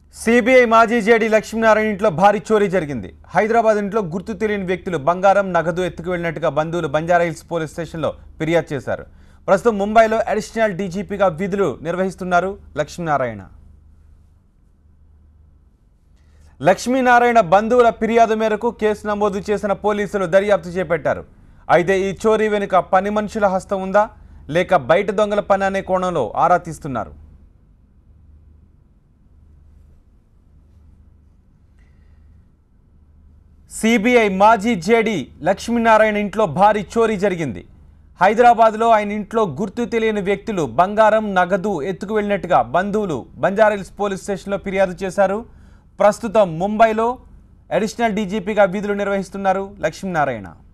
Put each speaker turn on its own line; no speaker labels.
CBI మాజీ JD Lakshminarayana ఇంట్లో భారీ చోరీ జరిగింది హైదరాబాద్ ఇంట్లో గుర్తు తెలియని వ్యక్తులు బంగారం నగదు ఎత్తుకు వెళ్ళినట్టుగా బంధువులు బంజారాహిల్స్ పోలీస్ స్టేషన్లో ఫిర్యాదు చేశారు ప్రస్తుతం ముంబైలో అడిషనల్ డీజీపీగా విధులు నిర్వహిస్తున్నారు లక్ష్మీనారాయణ లక్ష్మీనారాయణ బంధువుల ఫిర్యాదు మేరకు కేసు నమోదు చేసిన పోలీసులు దర్యాప్తు చేపట్టారు అయితే ఈ చోరీ వెనుక పని మనుషుల హస్తం ఉందా లేక బయట దొంగల పని అనే కోణంలో ఆరా తీస్తున్నారు సిబిఐ మాజీ జేడీ లక్ష్మీనారాయణ ఇంట్లో భారీ చోరీ జరిగింది హైదరాబాద్లో ఆయన ఇంట్లో గుర్తు తెలియని వ్యక్తులు బంగారం నగదు ఎత్తుకు వెళ్ళినట్టుగా బంధువులు బంజారాహిల్స్ పోలీస్ స్టేషన్లో ఫిర్యాదు చేశారు ప్రస్తుతం ముంబైలో అడిషనల్ డీజీపీగా విధులు నిర్వహిస్తున్నారు లక్ష్మీనారాయణ